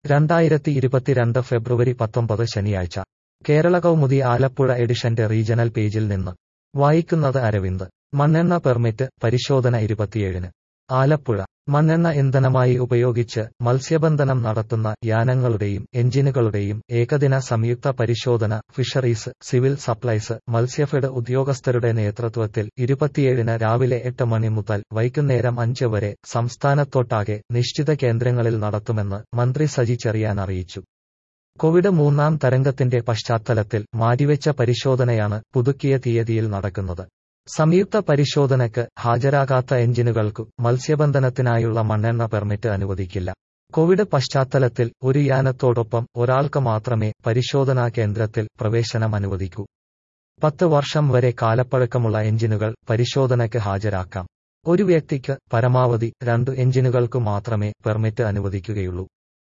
രണ്ടായിരത്തി ഇരുപത്തിരണ്ട് ഫെബ്രുവരി പത്തൊമ്പത് ശനിയാഴ്ച കേരള കൗമുദി ആലപ്പുഴ എഡിഷന്റെ റീജണൽ പേജിൽ നിന്ന് വായിക്കുന്നത് അരവിന്ദ് മണ്ണെണ്ണ പെർമിറ്റ് പരിശോധന ഇരുപത്തിയേഴിന് ആലപ്പുഴ മണ്ണെണ്ണ ഇന്ധനമായി ഉപയോഗിച്ച് മത്സ്യബന്ധനം നടത്തുന്ന യാനങ്ങളുടെയും എഞ്ചിനുകളുടെയും ഏകദിന സംയുക്ത പരിശോധന ഫിഷറീസ് സിവിൽ സപ്ലൈസ് മത്സ്യഫെഡ് ഉദ്യോഗസ്ഥരുടെ നേതൃത്വത്തിൽ ഇരുപത്തിയേഴിന് രാവിലെ എട്ട് മണി മുതൽ വൈകുന്നേരം അഞ്ച് വരെ സംസ്ഥാനത്തൊട്ടാകെ നിശ്ചിത കേന്ദ്രങ്ങളിൽ നടത്തുമെന്ന് മന്ത്രി സജി ചെറിയാൻ അറിയിച്ചു കോവിഡ് മൂന്നാം തരംഗത്തിന്റെ പശ്ചാത്തലത്തിൽ മാറ്റിവെച്ച പരിശോധനയാണ് പുതുക്കിയ തീയതിയിൽ നടക്കുന്നത് സംയുക്ത പരിശോധനയ്ക്ക് ഹാജരാകാത്ത എഞ്ചിനുകൾക്കു മത്സ്യബന്ധനത്തിനായുള്ള മണ്ണെണ്ണ പെർമിറ്റ് അനുവദിക്കില്ല കോവിഡ് പശ്ചാത്തലത്തിൽ ഒരു യാനത്തോടൊപ്പം ഒരാൾക്ക് മാത്രമേ പരിശോധനാ കേന്ദ്രത്തിൽ പ്രവേശനം അനുവദിക്കൂ പത്ത് വർഷം വരെ കാലപ്പഴക്കമുള്ള എഞ്ചിനുകൾ പരിശോധനയ്ക്ക് ഹാജരാക്കാം ഒരു വ്യക്തിക്ക് പരമാവധി രണ്ടു എഞ്ചിനുകൾക്കു മാത്രമേ പെർമിറ്റ് അനുവദിക്കുകയുള്ളൂ